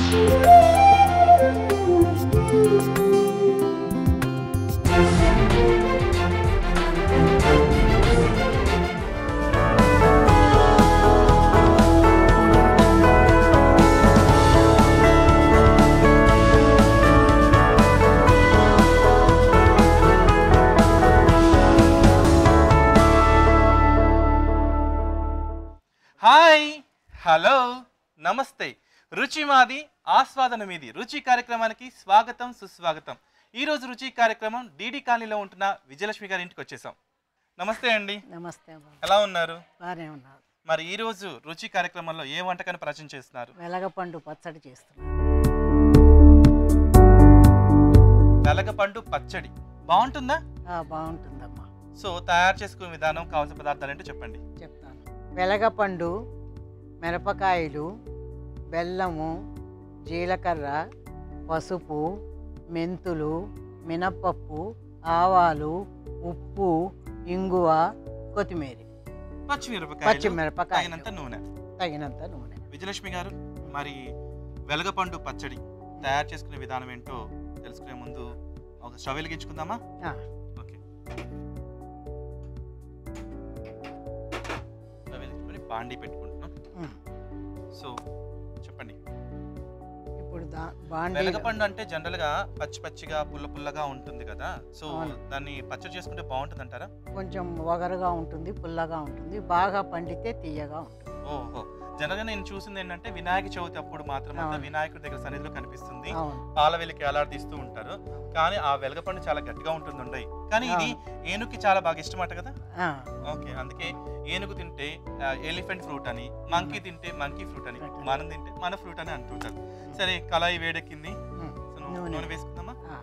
Hi hello నమస్తే రుచి మాది ఆస్వాదన మీది రుచి కార్యక్రమానికి స్వాగతం సుస్వాగతం ఈ రోజు రుచి కార్యక్రమం డీడీ కాలనీలో ఉంటున్న విజయలక్ష్మి గారి ఇంటికి వచ్చేసాం నమస్తే అండి నమస్తే బాబు ఎలా ఉన్నారు బాగానే ఉన్నారు మరి ఈ రోజు రుచి కార్యక్రమంలో ఏ వంటకాన్ని పరిచయం చేస్తున్నారు వెలగపండు పచ్చడి చేస్తున్నాను వెలగపండు పచ్చడి బాగుంటుందా ఆ, బాగుంటుందమ్మా సో తయారు చేసుకునే విధానం కావాల్సిన పదార్థాలు ఏంటో చెప్పండి చెప్తాను వెలగపండు మిరపకాయలు బెల్లము జీలకర్ర పసుపు మెంతులు మినప్పప్పు ఆవాలు ఉప్పు ఇంగువ కొత్తిమీర పచ్చిమిరపకాయలు పచ్చిమిరపకాయలు తగినంత నూనె తగినంత నూనె విజయలక్ష్మి గారు మరి వెలగపండు పచ్చడి తయారు చేసుకునే విధానం ఏంటో తెలుసుకునే ముందు ఒక స్టవ్ వెలిగించుకుందామా ఆ, ఓకే స్టవ్ వెలిగించుకొని బాండీ పెట్టుకుంటున్నాం ఉమ్. సో చెప్పండి ఇప్పుడు దా బాండీ వెలగపండు అంటే జనరల్ గా పచ్చి పచ్చిగా పుల్ల పుల్లగా ఉంటుంది కదా సో అవును. దాన్ని పచ్చడి చేసుకుంటే బాగుంటుంది అంటారా కొంచెం వగరుగా ఉంటుంది పుల్లగా ఉంటుంది బాగా పండితే తీయగా ఉంటుంది ఓహో జనరల్ గా నేను చూసింది ఏంటంటే వినాయక చవితి అప్పుడు మాత్రం అంతా అవును. వినాయకుడి దగ్గర సన్నిధిలో కనిపిస్తుంది అవును పాల వెలికి ఎలాడదీస్తూ ఉంటారు కానీ ఆ వెలగపండు చాలా గట్టిగా ఉంటుంది ఉండయి కానీ ఇది ఏనుగుకి చాలా బాగా ఇష్టమట కదా ఆ, ఓకే అందుకే ఏనుగు తింటే ఎలిఫెంట్ ఫ్రూట్ అని మంకీ తింటే మంకీ ఫ్రూట్ అని Fruit. మనం తింటే మన ఫ్రూట్ అని అంటుంటారు సరే కళాయి వేడెక్కింది ఉమ్. సో నువ్వు నూనె. నూనె వేసుకుందామా ఆ,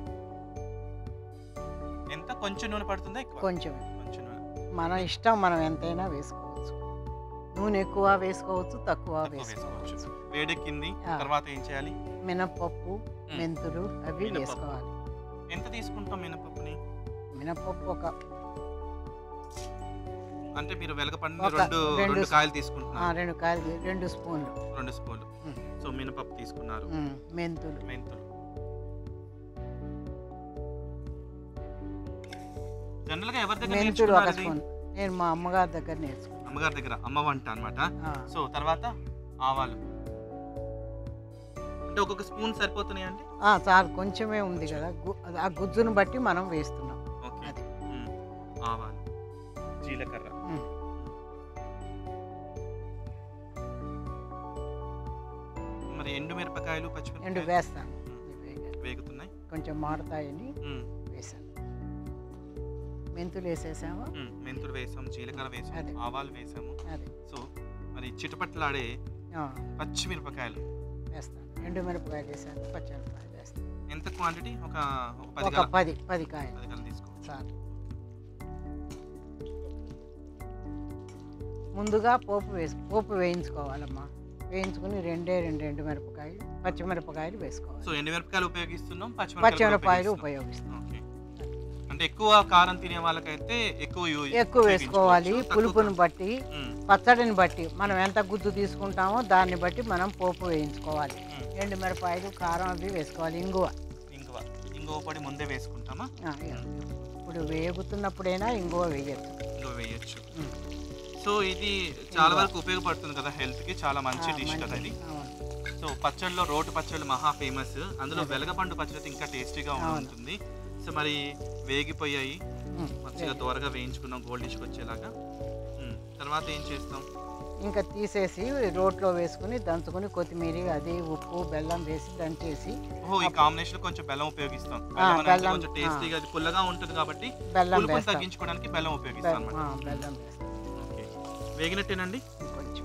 ఎంత కొంచెం నూనె పడుతుందా ఎక్కువ కొంచెం కొంచెం నూనె మన ఇష్టం మనం ఎంతైనా వేసుకోవచ్చు నూనె ఎక్కువ వేసుకోవచ్చు తక్కువ తక్కువ వేసుకోవచ్చు వేసుకోవచ్చు వేడెక్కింది ఆ. తర్వాత ఏం చేయాలి మినప్పప్పు మెంతులు అవి మినపప్పు. వేసుకోవాలి ఎంత తీసుకుంటాం మినపప్పుని మినప్పప్పు ఒక అంటే మీరు వెలగపండు ఒక రెండు రెండు రెండు స్పూ- కాయలు ఆ, తీసుకుంటున్నారు రెండు కాయలు రెండు స్పూన్లు రెండు స్పూన్లు ఉమ్. సో మినపప్పు తీసుకున్నారు ఉమ్, మెంతులు మెంతులు జనరల్ గా ఎవరి దగ్గర మెంతులు ఒక నేర్చుకున్నారు ఇది? స్పూన్ నేను మా అమ్మగారి దగ్గర నేర్చుకున్నాను అమ్మగారి దగ్గర అమ్మ వంట అన్నమాట ఆ, సో తర్వాత ఆవాలు అంటే ఒక్కొక్క స్పూన్ సరిపోతున్నాయండి ఆ, చాలు కొంచెమే ఉంది కదా గు- ఆ గుజ్జును బట్టి మనం వేస్తున్నాం ఓకే అది ఉమ్. ఆవాలు జీలకర్ర ఉమ్. మరి ఎండు మిరపకాయలు ఎండు పచ్చిమిరపకాయలు వేస్తాను ఉమ్. ఇవి వేగ- వేగుతున్నాయి కొంచెం మాడతాయని ఉమ్. వేసాను మెంతులు వేసేసాము ఉమ్. మెంతులు వేసాం జీలకర్ర వేసాం అదే. ఆవాలు వేసాము అది సో మరి చిటపట్లాడే ఆ, పచ్చిమిరపకాయలు వేస్తాను ఎండు మిరపకాయలు వేసాను పచ్చిమిరపకాయలు వేస్తాను ఎంత క్వాంటిటీ ఒక ఒక పది ఒక గల పది పది కాయలు పది గల తీసుకోవచ్చు చాలు ముందుగా పోపు వేసి పోపు వేయించుకోవాలమ్మా వేయించుకుని రెండే రెండు ఎండు మిరపకాయలు పచ్చిమిరపకాయలు సో వేసుకోవాలి ఎండు మిరపకాయలు ఉపయోగిస్తున్నాం పచ్చిమిరపకాయలు ఉపయోగిస్తున్నాం. ఉపయోగిస్తాం ఓకే అంటే ఎక్కువ కారం తినే వాళ్ళకైతే ఎక్కువ యూ- ఎక్కువ వేసుకోవాలి ఉపయోగించుకోవచ్చు. పులుపుని తక్కువ బట్టి ఉమ్, పచ్చడిని బట్టి మనం ఎంత గుజ్జు తీసుకుంటామో దాన్ని బట్టి మనం పోపు వేయించుకోవాలి ఉమ్. ఎండు మిరపకాయలు కారం అవి వేసుకోవాలి ఇంగువ ఇంగువ ఇంగువ పొడి ముందే వేసుకుంటామా ఆ, ఇప్పుడు వేగుతున్నప్పుడైనా ఇంగువ వేయచ్చు ఇంగువ వేయచ్చు ఉమ్. సో ఇది చాలా వరకు ఉపయోగపడుతుంది కదా హెల్త్ కి చాలా మంచి డిష్ కదా ఇది అవును సో పచ్చళ్ళలో రోటి పచ్చళ్ళు మహా ఫేమస్ అందులో అదే. వెలగపండు పచ్చడి అయితే ఇంకా టేస్టీగా అవును. ఉంటుంది సో మరి వేగిపోయాయి ఉమ్. మంచిగా దోరగా వేయించుకున్నాం గోల్డిష్కి వచ్చేలాగా ఉమ్, తర్వాత ఏం చేస్తాం ఇంకా తీసేసి రోట్లో వేసుకుని దంచుకుని కొత్తిమీర అది ఉప్పు బెల్లం వేసి దంచేసి ఓహో ఈ కాంబినేషన్ కొంచెం బెల్లం ఉపయోగిస్తాం ఆ, బెల్లం అంటే బెల్లం, కొంచెం టేస్టీగా అది పుల్లగా ఉంటుంది కాబట్టి బెల్లం పులుపుని వేస్తాం తగ్గించుకోవడానికి బెల్లం ఉపయోగిస్తాం బెల్లం అన్నమాట ఆ, బెల్లం వేస్తాం ఓకే వేగినట్టేనండి కొంచెం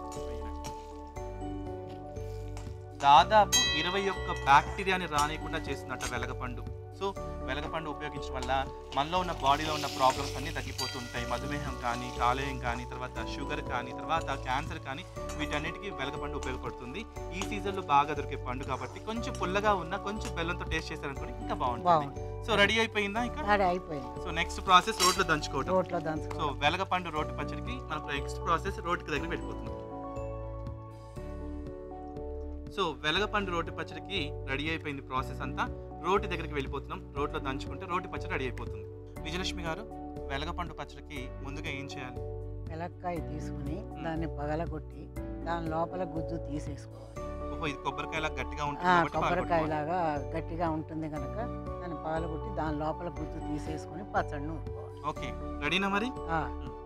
దాదాపు ఇరవై ఒక్క బ్యాక్టీరియాని రానియకుండా చేస్తున్నట్ట వెలగపండు సో వెలగపండు ఉపయోగించడం వల్ల మనలో ఉన్న బాడీలో ఉన్న ప్రాబ్లమ్స్ అన్నీ తగ్గిపోతుంటాయి మధుమేహం కానీ కాలేయం కానీ తర్వాత షుగర్ కానీ తర్వాత క్యాన్సర్ కానీ వీటన్నిటికీ వెలగపండు ఉపయోగపడుతుంది ఈ సీజన్లో బాగా దొరికే పండు కాబట్టి కొంచెం పుల్లగా ఉన్న కొంచెం బెల్లంతో టేస్ట్ చేశారనుకోండి ఇంకా బాగుంటుంది బాగుంది సో రెడీ అయిపోయిందా ఇంకా అది అయిపోయింది సో నెక్స్ట్ ప్రాసెస్ రోట్లో దంచుకోవడం రోట్లో సో దంచుకోవాలి వెలగపండు రోటి పచ్చడికి మన నెక్స్ట్ ప్రాసెస్ రోటికి దగ్గర పెట్టిపోతున్నాం సో వెలగపండు రోటి పచ్చడికి రెడీ అయిపోయింది ప్రాసెస్ అంతా రోటి దగ్గరికి వెళ్ళిపోతున్నాం రోట్లో దంచుకుంటే రోటి పచ్చడి రెడీ అయిపోతుంది విజయలక్ష్మి గారు వెలగపండు పచ్చడికి ముందుగా ఏం చేయాలి వెలక్కాయ తీసుకుని దాన్ని పగలగొట్టి దాని లోపల గుజ్జు తీసేసుకోవాలి ఓహో ఇది కొబ్బరికాయలా గట్టిగా ఉంటుంది ఆ, కాబట్టి కొబ్బరికాయ పగలగొట్టుకోవాలి. లాగా గట్టిగా ఉంటుంది కనుక దాన్ని పగలగొట్టి దాని లోపల గుజ్జు తీసేసుకొని పచ్చడిని ఊరుకోవాలి ఓకే రెడీనా మరి ఆ,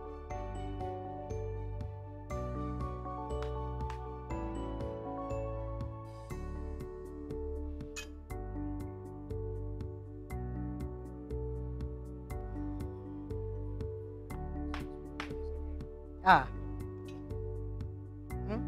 ఆ. ఉం?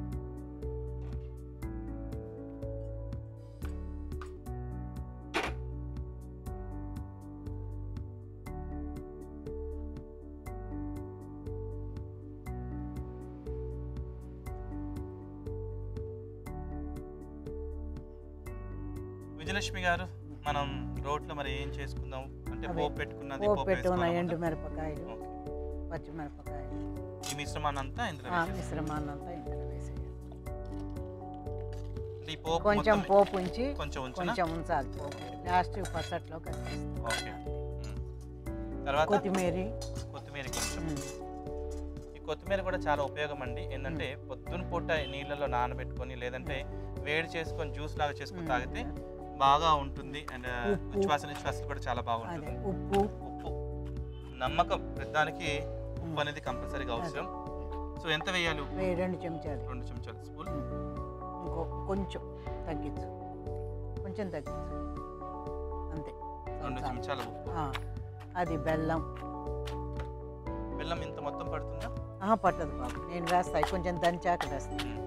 విజయలక్ష్మి గారు మనం రోట్లో మరి ఏం చేసుకుందాం అంటే అదే. పోపు పెట్టుకున్నది పోపు పోపు పెట్టుకున్న వేసుకోవాలా ఎండు ముందు? మిరపకాయలు ఓకే. పచ్చిమిరపకాయలు ఈ మిశ్రమాన్ని అంతా ఇందులో ఆ వేసేస్తాం. మిశ్రమాన్నంతా ఇందులో వేసేయాలి అంటే ఈ పోపు కొంచెం మొత్తం పోపు ఉంచి కొంచెం ఉంచనా కొంచెం ఉంచాలి పోపు లాస్ట్ పచ్చట్లో కనిపిస్తుంది ఓకే ఉమ్. తర్వాత కొత్తిమీర కొత్తిమీర కొంచెం ఈ కొత్తిమీర కూడా చాలా ఉపయోగం అండి ఏంటంటే పొద్దున పూట నీళ్ళలో నానబెట్టుకొని లేదంటే వేడి చేసుకొని జ్యూస్ లాగా చేసుకొని తాగితే బాగా ఉంటుంది అండ్ ఉప్పు. ఉచ్ఛ్వాస నిశ్వాసాలు కూడా చాలా అదే బాగుంటుంది ఉప్పు ఉప్పు నమ్మకం ప్రతిదానికి ఉప్పు అనేది కంపల్సరీగా అవసరం సో ఎంత వేయాలి ఉప్పు వే- రెండు చెంచాలు రెండు చెంచాల స్పూన్ ఇంకో కొంచెం తగ్గించు కొంచెం తగ్గించు అంతే రెండు చాలు. చెంచాల ఉప్పు ఆ, అది బెల్లం బెల్లం ఇంత మొత్తం పడుతుందా ఆహా, పట్టదు బాబు నేను వేస్తాయి కొంచెం దంచాక వేస్తాను ఉమ్.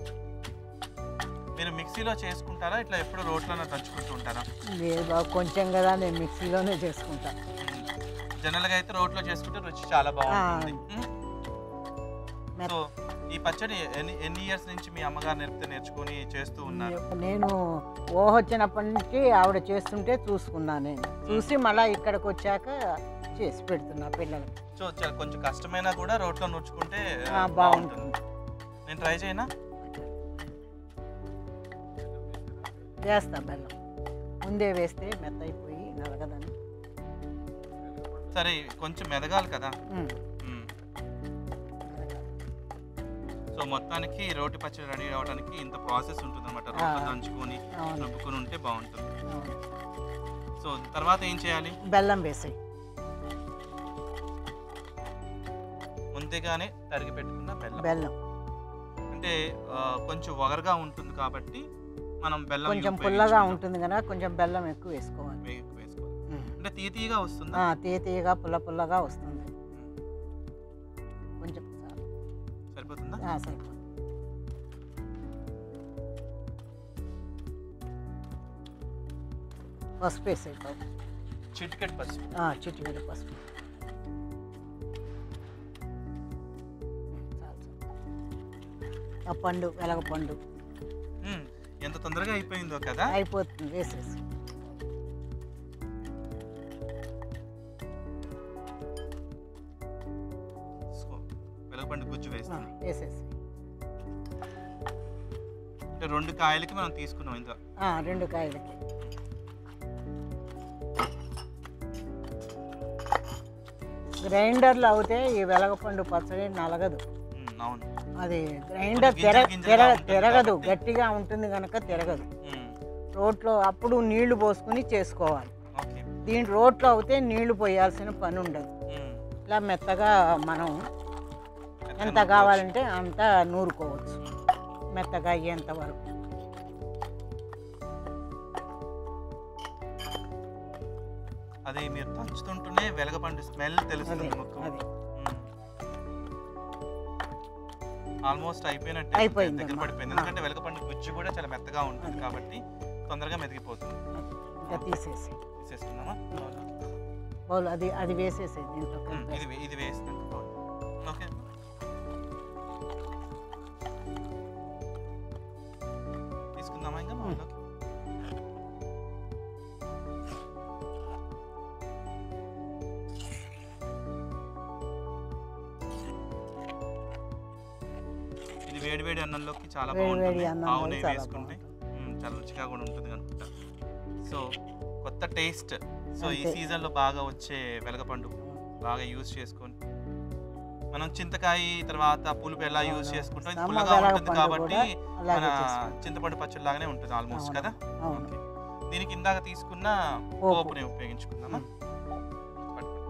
మీరు మిక్సీలో చేసుకుంటారా ఇట్లా ఎప్పుడు రోట్లోనే దంచుకుంటూ ఉంటారా లేదు బాబు కొంచెం కదా నేను మిక్సీలోనే చేసుకుంటా జనరల్గా అయితే రోట్లో చేసుకుంటే రుచి చాలా బాగుంటుంది ఉమ్. మెత్త- సో ఈ పచ్చడి ఎన్ని ఎన్ని ఇయర్స్ నుంచి మీ అమ్మగారు నేర్పితే నేర్చుకొని చేస్తూ ఉన్నారు నేను ఊహ వచ్చినప్పటి నుంచి ఆవిడ చేస్తుంటే చూసుకున్నాను నేను చూసి మళ్ళీ ఇక్కడికి వచ్చాక చేసి పెడుతున్నా పిల్లలకి సో చాలా కొంచెం కష్టమైనా కూడా రోట్లో నూర్చుకుంటే ఆ, బాగుంటుంది నేను ట్రై చేయనా వేస్తా బెల్లం ముందే వేస్తే మెత్తయిపోయి నలగదని సరే కొంచెం మెదగాలి కదా ఉమ్. మ్మ్. సో మొత్తానికి రోటి పచ్చడి రెడీ అవడానికి ఇంత ప్రాసెస్ ఉంటుంది అనమాట రోట్లో ఆ. దంచుకొని అవును రుబ్బుకొని ఉంటే బాగుంటుంది అవును. సో తర్వాత ఏం చేయాలి బెల్లం వేసాయి ముందుగానే తరిగి పెట్టుకున్న బెల్లం బెల్లం అంటే ఆ, కొంచెం వగరగా ఉంటుంది కాబట్టి మనం బెల్లం కొంచెం పుల్లగా ఉంటుంది కదా కొంచెం బెల్లం ఎక్కువ వేసుకోవాలి వేసుకోవాలి ఉమ్. అంటే తీయ తీయగా వస్తుందా ఆ, తీయ తీయగా పుల్ల పుల్లగా వస్తుంది కొంచెం చాలు. సరిపోతుందా ఆ, సరిపోతుంది పసుపు వేసాయి బాబు చిటికెట్ పసుపు చిట్టుమిడి పసుపు ఉమ్, చాలు, చాలు. ఆ పండు వెలగ పండు మ్మ్. ఎంత తొందరగా అయిపోయిందో కదా అయిపోతుంది వేసేసి సో, వెలగపండు గుజ్జు ఆ, వేస్తాం వేసేసి అంటే రెండు కాయలకి మనం తీసుకున్నాం ఇంత ఆ, రెండు కాయలకి గ్రైండర్లో అవుతే ఈ వెలగపండు పచ్చడి నలగదు మ్మ్, అవును అది గ్రైండర్ గింజలు తిర గింజలుగా తిర ఉంటుంది తిరగదు కాబట్టి. గట్టిగా ఉంటుంది కనుక తిరగదు మ్మ్, రోట్లో అప్పుడు నీళ్లు పోసుకుని చేసుకోవాలి ఓకే దీని రోట్లో అవుతే నీళ్లు పోయాల్సిన పని ఉండదు మ్మ్. ఇలా మెత్తగా మనం ఎక్కడ ఎంత నూరుకోవచ్చు. కావాలంటే అంత నూరుకోవచ్చు మెత్తగా అయ్యేంత వరకు అది మీరు దంచుతుంటూనే వెలగపండు స్మెల్ అదే తెలుస్తుంది ముక్కు అదే ఆల్మోస్ట్ అయిపోయినట్టు అయిపోయింది దగ్గర అమ్మా. పడిపోయింది ఆ. ఎందుకంటే వెలగపండు గుజ్జు కూడా చాలా మెత్తగా ఉంటుంది అదే. కాబట్టి తొందరగా మెదిగిపోతుంది ఇంకా తీసేసి తీసేసుకుందామా బౌల్ అది అది వేసేసి దీంట్లో మ్మ్, కలిపేసి. ఇది వే- ఇది వేస్తాం ఓకే తీసుకుందామా ఇంకా మ్మ్. బౌల్లోకి? ఇది ఇది వేడి వేడి అన్నంలోకి చాలా వేడి వేడి బాగుంటుంది అన్నంలో ఆవు నెయ్యి చాలా వేసుకుంటే బాగుంటుంది. మ్మ్, చాలా రుచిగా కూడా ఉంటుంది అనుకుంటా సో కొత్త టేస్ట్ సో ఈ అంతే. సీజన్లో బాగా వచ్చే వెలగపండు బాగా యూజ్ చేసుకొని మనం చింతకాయ తర్వాత పులుపు ఎలా యూజ్ అవును. చేసుకుంటాం ఇది సమ్మ పుల్లగా ఉంటుంది వెలగపండు కాబట్టి కూడా అలాగే మన చేసుకుంటాం. చింతపండు పచ్చడి లాగానే ఉంటుంది ఆల్మోస్ట్ అవును. కదా అవును ఓకే. దీనికి ఇందాక తీసుకున్న పోపు. పోపుని ఉపయోగించుకుందామా పట్టుకోండి.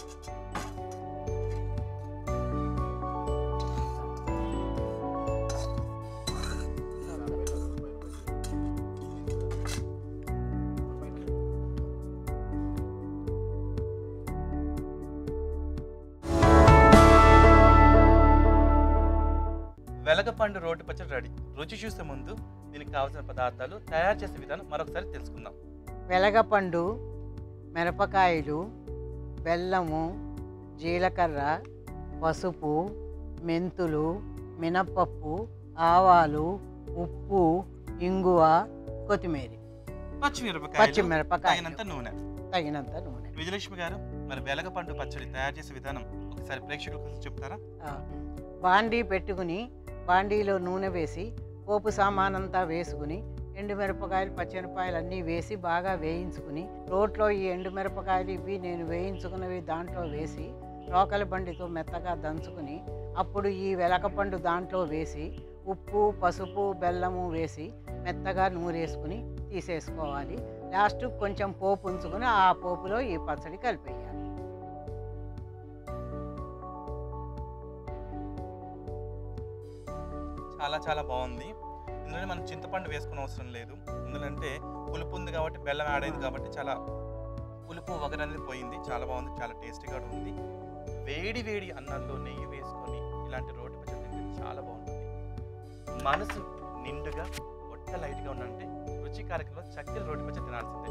వెలగపండు రోడ్డు పచ్చడి రెడీ రుచి చూసే ముందు దీనికి కావాల్సిన పదార్థాలు తయారు చేసే విధానం మరొకసారి తెలుసుకుందాం వెలగపండు మిరపకాయలు బెల్లము జీలకర్ర పసుపు మెంతులు మినప్పప్పు ఆవాలు ఉప్పు ఇంగువ కొత్తిమీర పచ్చిమిరపకాయలు పచ్చిమిరపకాయలు తగినంత నూనె తగినంత నూనె విజయలక్ష్మి గారు మరి వెలగపండు పచ్చడి తయారు చేసే విధానం ఒకసారి ప్రేక్షకుల కోసం చెప్తారా ఆ, బాండీ పెట్టుకుని బాండీలో నూనె వేసి పోపు సామానంతా వేసుకుని ఎండుమిరపకాయలు పచ్చిమిరపకాయలు అన్నీ వేసి బాగా వేయించుకుని రోట్లో ఈ ఎండుమిరపకాయలు ఇవి నేను వేయించుకున్నవి దాంట్లో వేసి రోకలి బండితో మెత్తగా దంచుకుని అప్పుడు ఈ వెలకపండు దాంట్లో వేసి ఉప్పు పసుపు బెల్లము వేసి మెత్తగా నూరేసుకుని తీసేసుకోవాలి లాస్ట్ కొంచెం పోపు ఉంచుకుని ఆ పోపులో ఈ పచ్చడి కలిపేయాలి చాలా చాలా బాగుంది ఇందులో మనం చింతపండు వేసుకునే అవసరం లేదు ఎందుకంటే పులుపు ఉంది కాబట్టి బెల్లం యాడ్ అయింది కాబట్టి చాలా పులుపు వగర అనేది పోయింది చాలా బాగుంది చాలా టేస్టీగా కూడా ఉంది వేడి వేడి అన్నంలో నెయ్యి వేసుకొని ఇలాంటి రోటి పచ్చడి తింటే చాలా బాగుంటుంది మనసు నిండుగా పొట్ట లైట్గా ఉందంటే రుచి కార్యక్రమంలో చక్కెర రోటి పచ్చడి తినాల్సిందే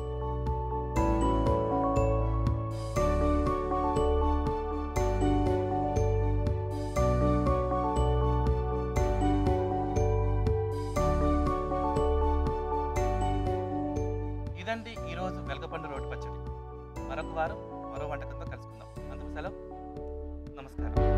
ఇదండి ఈరోజు వెలగపండు రోటి పచ్చడి మరొక వారం మరో వంటకంతో కలుసుకుందాం అందుకు సెలవు నమస్కారం